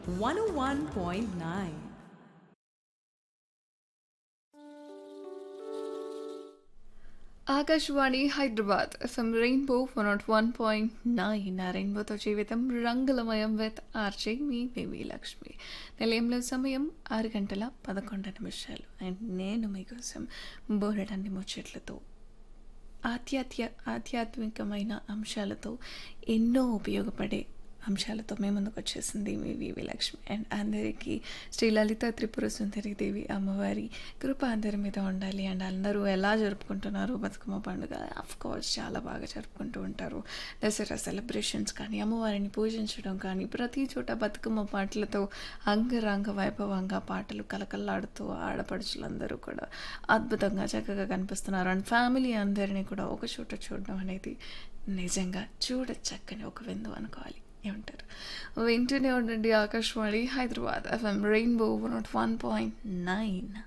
101.9. Akashvani Hyderabad FM Rainbow one nought one point nine ఆ రెయిన్బోతో జీవితం రంగులమయం విత్ ఆర్జే మీ బేబీ లక్ష్మి నిలయంలో సమయం ఆరు గంటల పదకొండు నిమిషాలు అండ్ నేను మీకోసం బోరడాన్ని ముచ్చట్లతో ఆధ్యాత్య ఆధ్యాత్మికమైన అంశాలతో ఎన్నో ఉపయోగపడే అంశాలతో మేము ముందుకు వచ్చేసింది మీ వివి లక్ష్మి అండ్ అందరికీ శ్రీ లలిత త్రిపుర సుందరి దేవి అమ్మవారి కృప అందరి మీద ఉండాలి అండ్ అందరూ ఎలా జరుపుకుంటున్నారు బతుకమ్మ పండుగ ఆఫ్ కోర్స్ చాలా బాగా జరుపుకుంటూ ఉంటారు దసరా సెలబ్రేషన్స్ కానీ అమ్మవారిని పూజించడం కానీ ప్రతి చోట బతుకమ్మ పాటలతో అంగరంగ వైభవంగా పాటలు కలకల్లాడుతూ ఆడపడుచులందరూ కూడా అద్భుతంగా చక్కగా కనిపిస్తున్నారు అండ్ ఫ్యామిలీ అందరినీ కూడా ఒక చోట చూడడం అనేది నిజంగా చూడ చక్కని ఒక విందు అనుకోవాలి ఏమంటారు వింటూనే ఉండండి Akashvani Hyderabad FM Rainbow one nought one point nine